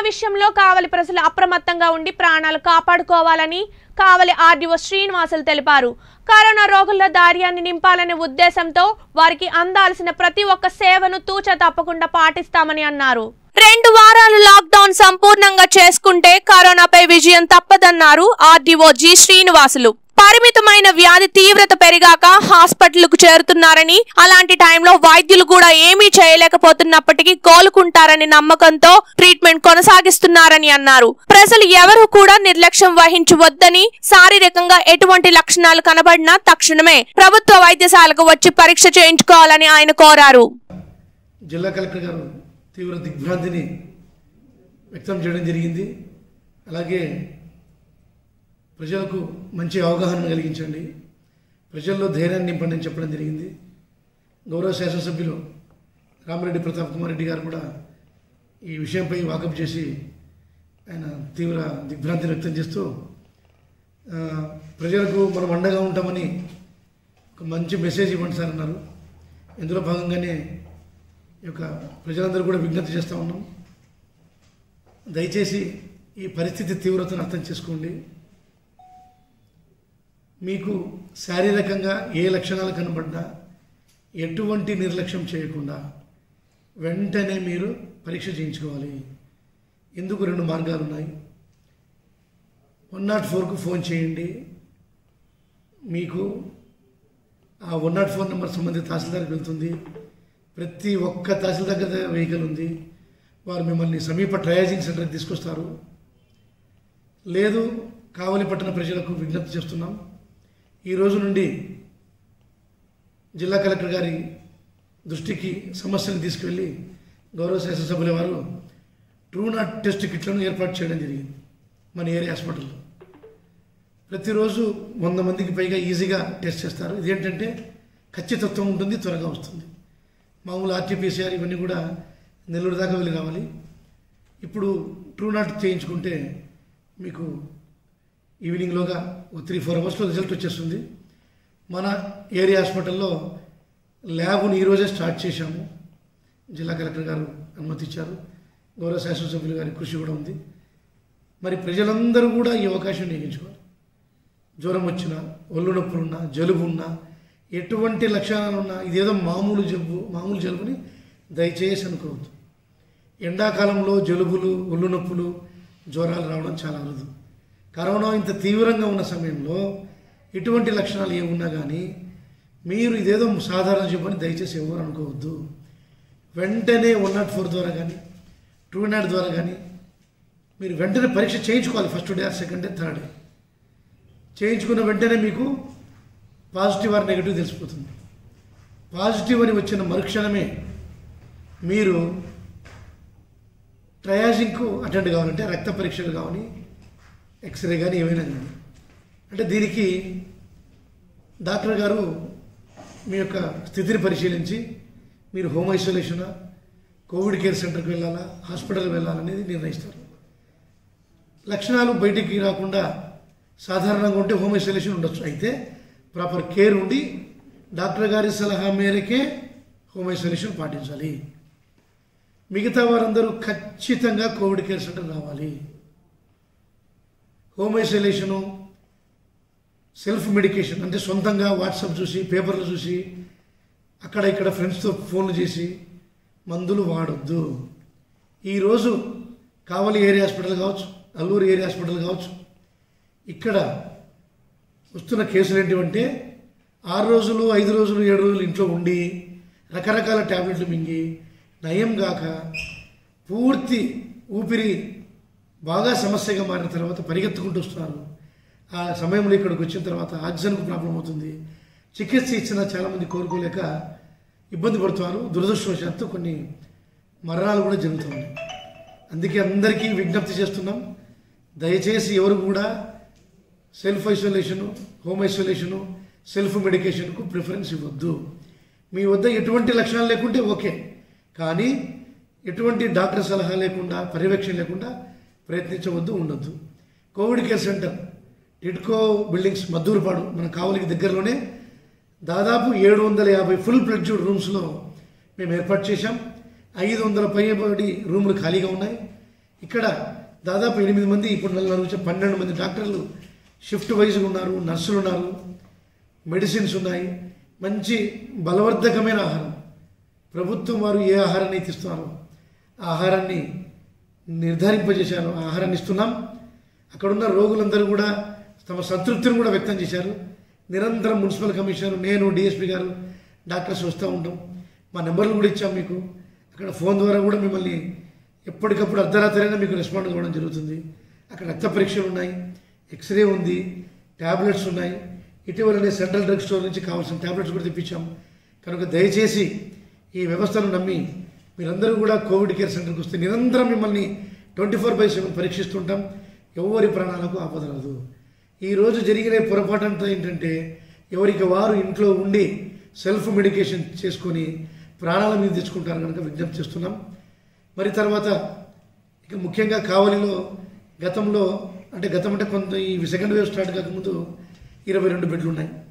విషయంలో కావలి ప్రజలు అప్రమత్తంగా ఉండి ప్రాణాలు కాపాడుకోవాలని కావలి ఆర్డీఓ శ్రీనివాసులు తెలిపారు కరోనా రోగుల ధైర్యాన్ని నింపాలనే ఉద్దేశంతో వారికి అందాల్సిన ప్రతి ఒక్క సేవను తూచ తప్పకుండా పాటిస్తామని అన్నారు రెండు వారాలు లాక్డౌన్ సంపూర్ణంగా చేసుకుంటే కరోనాపై విజయం తప్పదన్నారు ఆర్డీఓ జి శ్రీనివాసులు పరిమితమైన వ్యాధి తీవ్రత పెరిగాక హాస్పిటల్కు చేరుతున్నారని అలాంటి టైంలో వైద్యులు కూడా ఏమీ చేయలేకపోతున్నప్పటికీ కోలుకుంటారని నమ్మకంతో ట్రీట్మెంట్ కొనసాగిస్తున్నారని అన్నారు ప్రజలు ఎవరూ కూడా నిర్లక్ష్యం వహించవద్దని శారీరకంగా ఎటువంటి లక్షణాలు కనబడినా తక్షణమే ప్రభుత్వ వైద్యశాలకు వచ్చి పరీక్ష చేయించుకోవాలని ఆయన కోరారు జిల్లా కలెక్టర్ గారు తీవ్ర దిగ్భ్రాంతిని వ్యక్తం చేయడం జరిగింది అలాగే ప్రజలకు మంచి అవగాహన కలిగించండి ప్రజల్లో ధైర్యాన్ని నింపండి అని చెప్పడం జరిగింది గౌరవ శాసనసభ్యులు రామిరెడ్డి ప్రతాప్ కుమార్ రెడ్డి గారు కూడా ఈ విషయంపై వాకప్ చేసి ఆయన తీవ్ర దిగ్భ్రాంతిని వ్యక్తం చేస్తూ ఆ, ప్రజలకు మనం అండగా ఉంటామని ఒక మంచి మెసేజ్ ఇవ్వండి సార్ అన్నారు ఇందులో భాగంగానే ఈ యొక్క ప్రజలందరూ కూడా విజ్ఞప్తి చేస్తూ ఉన్నాం దయచేసి ఈ పరిస్థితి తీవ్రతను అర్థం చేసుకోండి మీకు శారీరకంగా ఏ లక్షణాలు కనబడ్డా ఎటువంటి నిర్లక్ష్యం చేయకుండా వెంటనే మీరు పరీక్ష చేయించుకోవాలి ఎందుకు రెండు మార్గాలు ఉన్నాయి వన్ నాట్ ఫోర్కు ఫోన్ చేయండి మీకు ఆ వన్ నాట్ ఫోర్ నెంబర్ సంబంధిత తహసీల్దార్కి వెళ్తుంది ప్రతి ఒక్క తహసీల్దార్ దగ్గర వెహికల్ ఉంది వారు మిమ్మల్ని సమీప ట్రయాజింగ్ సెంటర్కి తీసుకొస్తారు లేదు కావలి పట్టణ ప్రజలకు విజ్ఞప్తి చేస్తున్నాం ఈ రోజు నుండి జిల్లా కలెక్టర్ గారి దృష్టికి సమస్యను తీసుకువెళ్ళి గౌరవ శాసనసభ్యుల వారు ట్రూ నాట్ టెస్ట్ కిట్లను ఏర్పాటు చేయడం జరిగింది మన ఏరియా హాస్పిటల్లో ప్రతిరోజు వంద మందికి పైగా ఈజీగా టెస్ట్ చేస్తారు ఇదేంటంటే ఖచ్చితత్వం ఉంటుంది త్వరగా వస్తుంది మామూలు ఆర్టీపీసీఆర్ ఇవన్నీ కూడా నెల్లూరు దాకా వెళ్ళి రావాలి ఇప్పుడు ట్రూ నాట్ చేయించుకుంటే మీకు ఈవినింగ్లోగా ఒక త్రీ ఫోర్ అవర్స్లో రిజల్ట్ వచ్చేస్తుంది మన ఏరియా హాస్పిటల్లో ల్యాబ్ను ఈరోజే స్టార్ట్ చేశాము జిల్లా కలెక్టర్ గారు అనుమతి ఇచ్చారు గౌరవ శాసనసభ్యులు గారి కృషి కూడా ఉంది మరి ప్రజలందరూ కూడా ఈ అవకాశం వినియోగించుకోవాలి జ్వరం వచ్చినా ఒళ్ళు నొప్పులున్నా జలుబు ఉన్నా ఎటువంటి లక్షణాలు ఉన్నా ఇదేదో మామూలు జలుబు మామూలు జలుబుని దయచేసి అనుకోవద్దు ఎండాకాలంలో జలుబులు ఒళ్ళు నొప్పులు జ్వరాలు రావడం చాలా అరుదు కరోనా ఇంత తీవ్రంగా ఉన్న సమయంలో ఎటువంటి లక్షణాలు ఏమున్నా కానీ మీరు ఇదేదో సాధారణ జబ్బు అని దయచేసి ఎవరు అనుకోవద్దు వెంటనే వన్ నాట్ ఫోర్ ద్వారా కానీ టూ నాట్ ద్వారా కానీ మీరు వెంటనే పరీక్ష చేయించుకోవాలి first day second day third day చేయించుకున్న వెంటనే మీకు పాజిటివ్ ఆర్ నెగిటివ్ తెలిసిపోతుంది పాజిటివ్ అని వచ్చిన మరుక్షణమే మీరు ట్రయాజింగ్కు అటెండ్ కావాలంటే రక్త పరీక్షలు కావాలి ఎక్స్రే కానీ ఏమైనా కానీ అంటే దీనికి డాక్టర్ గారు మీ యొక్క స్థితిని పరిశీలించి మీరు హోమ్ ఐసోలేషనా కోవిడ్ కేర్ సెంటర్కి వెళ్ళాలా హాస్పిటల్కి వెళ్ళాలనేది నిర్ణయిస్తారు లక్షణాలు బయటికి రాకుండా సాధారణంగా ఉంటే హోమ్ ఐసోలేషన్ ఉండొచ్చు అయితే ప్రాపర్ కేర్ ఉండి డాక్టర్ గారి సలహా మేరకే హోమ్ ఐసోలేషన్ పాటించాలి మిగతా వారందరూ ఖచ్చితంగా కోవిడ్ కేర్ సెంటర్ రావాలి హోమ్ ఐసోలేషను సెల్ఫ్ మెడికేషన్ అంటే సొంతంగా వాట్సాప్ చూసి పేపర్లు చూసి అక్కడ ఇక్కడ ఫ్రెండ్స్తో ఫోన్లు చేసి మందులు వాడొద్దు ఈరోజు కావలి ఏరియా హాస్పిటల్ కావచ్చు అల్లూరు ఏరియా హాస్పిటల్ కావచ్చు ఇక్కడ వస్తున్న కేసులు ఏంటివంటే ఆరు రోజులు ఐదు రోజులు ఏడు రోజులు ఇంట్లో ఉండి రకరకాల ట్యాబ్లెట్లు మింగి నయం గాక పూర్తి ఊపిరి బాగా సమస్యగా మారిన తర్వాత పరిగెత్తుకుంటూ వస్తున్నారు ఆ సమయంలో ఇక్కడికి వచ్చిన తర్వాత ఆక్సిజన్కు ప్రాబ్లం అవుతుంది చికిత్స ఇచ్చినా చాలామంది కోరుకోలేక ఇబ్బంది పడుతున్నారు దురదృష్టవశాత్తు కొన్ని మరణాలు కూడా జరుగుతున్నాయి అందుకే అందరికీ విజ్ఞప్తి చేస్తున్నాం దయచేసి ఎవరు కూడా self isolation home isolation self మెడికేషన్కు ప్రిఫరెన్స్ ఇవ్వద్దు మీ వద్ద ఎటువంటి లక్షణాలు లేకుంటే ఓకే కానీ ఎటువంటి డాక్టర్ సలహా లేకుండా పర్యవేక్షణ లేకుండా ప్రయత్నించవద్దు ఉండొద్దు Covid care centre TIDCO buildings Maddurupadu మన కావలికి దగ్గరలోనే దాదాపు ఏడు వందల యాభై ఫుల్ ప్లెడ్జ్డ్ రూమ్స్లో మేము ఏర్పాటు చేశాం ఐదు వందల పైబడి రూములు ఖాళీగా ఉన్నాయి ఇక్కడ దాదాపు ఎనిమిది మంది ఇప్పుడు నెల నుంచి పన్నెండు మంది డాక్టర్లు షిఫ్ట్ వైజ్గా ఉన్నారు నర్సులు ఉన్నారు మెడిసిన్స్ ఉన్నాయి మంచి బలవర్ధకమైన ఆహారం ప్రభుత్వం వారు ఏ ఆహారాన్ని అయితే ఇస్తున్నారో ఆ ఆహారాన్ని నిర్ధారింపజేశారు ఆ ఆహారాన్ని ఇస్తున్నాం అక్కడున్న రోగులందరూ కూడా తమ సంతృప్తిని కూడా వ్యక్తం చేశారు నిరంతరం మున్సిపల్ కమిషనర్ నేను డిఎస్పీ గారు డాక్టర్స్ వస్తూ ఉంటాం మా నెంబర్లు కూడా ఇచ్చాం మీకు అక్కడ ఫోన్ ద్వారా కూడా మిమ్మల్ని ఎప్పటికప్పుడు అర్ధరాత్రైనా మీకు రెస్పాండ్ కావడం జరుగుతుంది అక్కడ రక్త పరీక్షలు ఉన్నాయి ఎక్స్రే ఉంది ట్యాబ్లెట్స్ ఉన్నాయి ఇటీవలనే సెంట్రల్ డ్రగ్ స్టోర్ నుంచి కావాల్సిన ట్యాబ్లెట్స్ కూడా తెప్పించాం కనుక దయచేసి ఈ వ్యవస్థను నమ్మి మీరందరూ కూడా కోవిడ్ కేర్ సెంటర్కి వస్తే నిరంతరం మిమ్మల్ని ట్వంటీ ఫోర్ బై సెవెన్ పరీక్షిస్తుంటాం ఎవరి ప్రాణాలకు ఆపద రాదు ఈరోజు జరిగిన పొరపాటు అంతా ఏంటంటే ఎవరికి వారు ఇంట్లో ఉండి సెల్ఫ్ మెడికేషన్ చేసుకొని ప్రాణాల మీద తెచ్చుకుంటారు కనుక విజ్ఞప్తి చేస్తున్నాం మరి తర్వాత ఇక ముఖ్యంగా కావలిలో గతంలో అంటే గతం అంటే కొంత ఈ సెకండ్ వేవ్ స్టార్ట్ కాకముందు ఇరవై రెండు బెడ్లు ఉన్నాయి